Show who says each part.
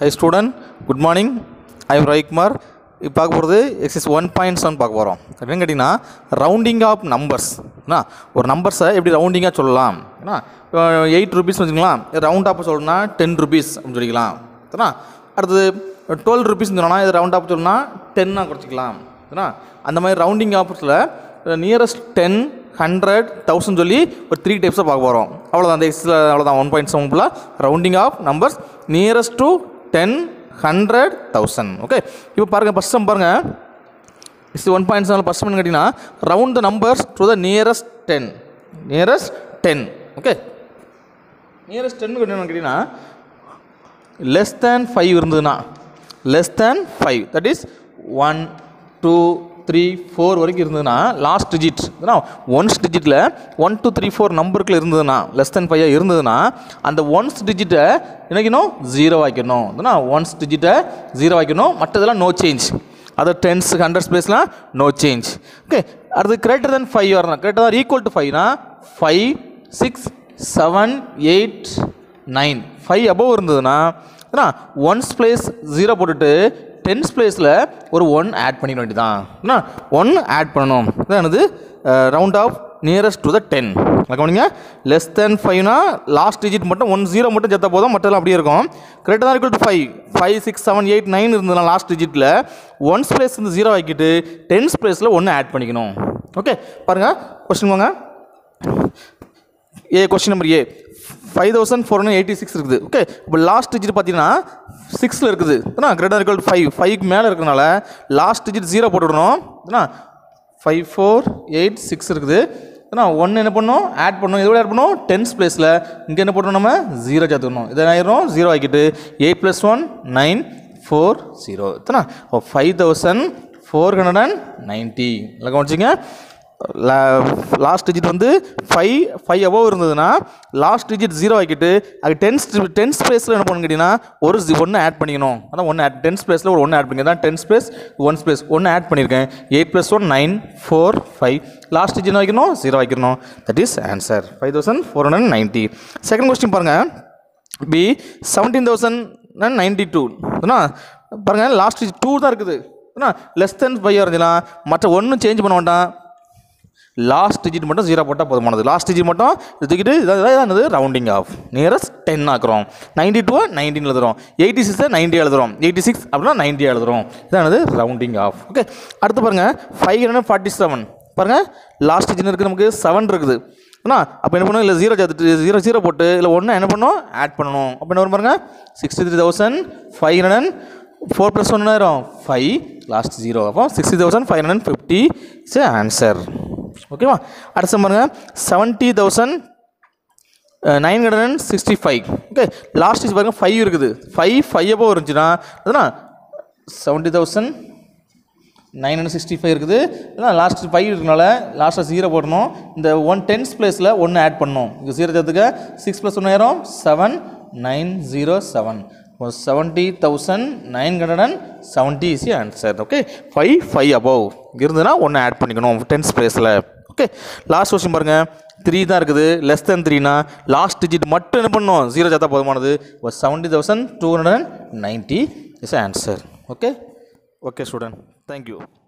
Speaker 1: high student good morning I am Ravikumar இப்போ பார்க்க போகிறது எக்ஸஸ் ஒன் பாயிண்ட் செவன் பார்க்க போகிறோம் என்னன்னு கேட்டிங்கன்னா ரவுண்டிங் ஆஃப் நம்பர்ஸ் என்ன ஒரு நம்பர்ஸை எப்படி ரவுண்டிங்காக சொல்லலாம் ஏன்னா எயிட் ருபீஸ் வச்சுக்கலாம் ரவுண்ட் ஆஃப் சொல்லணும்னா டென் ருபீஸ் அப்படின்னு சொல்லிக்கலாம் ஏன்னா அடுத்தது டுவெல் ருபீஸ் சொன்னோம்னா இது ரவுண்ட் ஆஃப் சொல்லணும்னா டென்னாக குறைச்சிக்கலாம் ஏன்னா அந்த மாதிரி ரவுண்டிங் ஆஃபர்ஸில் நியரஸ்ட் டென் ஹண்ட்ரட் தௌசண்ட் சொல்லி ஒரு த்ரீ டைப்ஸாக பார்க்க போகிறோம் அவ்வளோதான் அந்த எக்ஸில் அவ்வளோதான் ஒன் பாயிண்ட் செவன் ஃபுல்லாக rounding off numbers nearest to ten hundred thousand okay இப்போ பாருங்கள் ஃபஸ்ட் சம் பாருங்கள் is one point seven first பண்ணி கேட்டிங்கன்னா round the numbers to the nearest ten nearest ten okay nearest ten கேட்டிங்கன்னா less than five இருந்ததுன்னா less than five that is one two three four வரைக்கும் இருந்ததுன்னா last digit ones டிஜிட்டில் one two three four நம்பருக்குள்ள இருந்ததுன்னா less than five இருந்ததுன்னா அந்த ones டிஜிட்டை என்னக்கணும் ஜீரோ ஆக்கணும் ஒன்ஸ் டிஜிட்டை ஜீரோ ஆக்கணும் மற்றதெல்லாம் நோ சேஞ்ச் அது டென்ஸ் ஹண்ட்ரட் ஸ்பேஸ்லாம் நோ சேஞ்ச் ஓகே அடுத்து கிரேட்டர் தென் ஃபைவ் வரணும் கிரேட்டர் தான் ஈக்குவல் டு ஃபைவ்னா five six seven eight nine five above இருந்ததுன்னா ஏன்னா ஒன்ஸ் பிளேஸ் ஜீரோ போட்டுட்டு டென்ஸ் பிளேஸில் ஒரு ஒன் ஆட் பண்ணிக்க வேண்டியதான் என்ன ஒன் ஆட் பண்ணணும் இதான் என்னது round off nearest to the ten கவனிங்க லெஸ் தென் ஃபைவ்னா லாஸ்ட் டிஜிட் மட்டும் ஒன் ஜீரோ மட்டும் சேர்த்தா போதும் மற்றெல்லாம் அப்படியே இருக்கும் கரெக்டாக தான் equal to five five six seven eight nine இருந்ததுனா லாஸ்ட் டிஜிட்டில் ஒன்ஸ் பிளேஸ் வந்து ஜீரோ ஆக்கிட்டு டென்ஸ் பிளேஸில் ஒன்று ஆட் பண்ணிக்கணும் ஓகே பாருங்கள் கொஸ்டின் வாங்க A question number A five thousand four hundred eighty six இருக்குது ஓகே இப்போ லாஸ்ட் டிஜிட் பார்த்தீங்கன்னா சிக்ஸில் இருக்குது ஏன்னா கிரேட்டர் ஈக்குவல் ஃபைவ் ஃபைவ்க்கு மேலே இருக்கிறனால லாஸ்ட் டிஜிட் ஜீரோ போட்டுவிடணும் ஏன்னா ஃபைவ் ஃபோர் எயிட் சிக்ஸ் இருக்குது ஏன்னா ஒன்று என்ன பண்ணணும் ஆட் பண்ணணும் இதோட ஆட் பண்ணணும் டென்ஸ் பிளேஸில் இங்கே என்ன பண்ணணும் நம்ம ஜீரோ சேர்த்துக்கணும் இதை ஆயிரும் ஜீரோ ஆக்கிட்டு eight plus one nine four zero எத்தனை five thousand four hundred and ninety இல்லை கவனிச்சிங்க லாஸ்ட் டிஜிட் வந்து ஃபைவ் ஃபைவ் அபவ் இருந்ததுன்னா லாஸ்ட் டிஜிட் ஜீரோ ஆக்கிட்டு அது டென்ஸ் டென்ஸ் ஸ்பேஸில் என்ன பண்ணணும் கேட்டிங்கன்னா ஒரு ஒன்று ஆட் பண்ணிக்கணும் அதான் ஒன்று ஆட் டென்ஸ் ஸ்பேஸில் ஒரு ஒன்று ஆட் பண்ணிக்க தான் டென் ஸ்பேஸ் ஒன் ஸ்பேஸ் ஒன்று ஆட் பண்ணியிருக்கேன் eight plus one nine four five last digit வைக்கணும் ஜீரோ வைக்கணும் that is answer five thousand four hundred ninety second question பாருங்கள் B seventeen thousand ninety two பாருங்கள் லாஸ்ட் டூ தான் இருக்குது less than five இருந்துச்சுன்னா மற்ற ஒன்றும் சேஞ்ச் பண்ண வேண்டாம் லாஸ்ட் டிஜிட் மட்டும் ஜீரோ போட்டால் போதுமானது லாஸ்ட் டிஜிட் மட்டும் இது தூக்கிட்டு இதான் என்னது ரவுண்டிங் ஆஃப் நியரஸ்ட் டென் ஆக்குறோம் நைன்டி டூ நைன்டீன் எழுதுறோம் எயிட்டி சிக்ஸை நைன்டி எழுதுறோம் எயிட்டி சிக்ஸ் அப்படின்னா நைன்டி எழுதுறோம் இதானது ரவுண்டிங் ஆஃப் ஓகே அடுத்து பாருங்கள் ஃபைவ் ஹண்ட்ரட் ஃபார்ட்டி செவன் பாருங்கள் லாஸ்ட் டிஜிட் இருக்குது நமக்கு செவன் இருக்குது அண்ணா அப்போ என்ன பண்ணணும் இல்லை ஜீரோ சேர்த்துட்டு ஜீரோ ஜீரோ போட்டு இல்லை ஒன்று என்ன பண்ணணும் ஆட் பண்ணணும் அப்போ என்ன வரும் பாருங்க sixty three thousand five hundred four plus one ஆயிரும் ஃபைவ் லாஸ்ட் ஜீரோ அப்போ sixty thousand five hundred fifty is answer ஓகேவா அடுத்த பாருங்க seventy thousand nine hundred and sixty five okay last is பாருங்க ஃபைவ் இருக்குது ஃபைவ் ஃபைவ் அப்போ இருந்துச்சுன்னா அதுனா seventy thousand nine hundred sixty five இருக்குது அதான் லாஸ்ட் ஃபைவ் இருக்கனால லாஸ்ட்டாக ஜீரோ போடணும் இந்த ஒன் டென்ஸ் பிளேஸில் ஒன்று ஆட் பண்ணணும் இங்கே ஜீரோ சேர்த்துக்க சிக்ஸ் ப்ளஸ் ஒன்று ஆயிரும் seven nine zero seven seventy thousand nine hundred and seventy is answer okay five five above இருந்ததுன்னா ஒன்று ஆட் பண்ணிக்கணும் டென்ஸ் பிளேஸில் ஓகே லாஸ்ட் கொஸ்டின் பாருங்கள் த்ரீ தான் இருக்குது லெஸ் தென் த்ரீனா லாஸ்ட் டிஜிட் மட்டும் என்ன பண்ணணும் ஜீரோ சேர்த்தா போதுமானது ஒரு seventy thousand two hundred and ninety is answer okay okay student thank you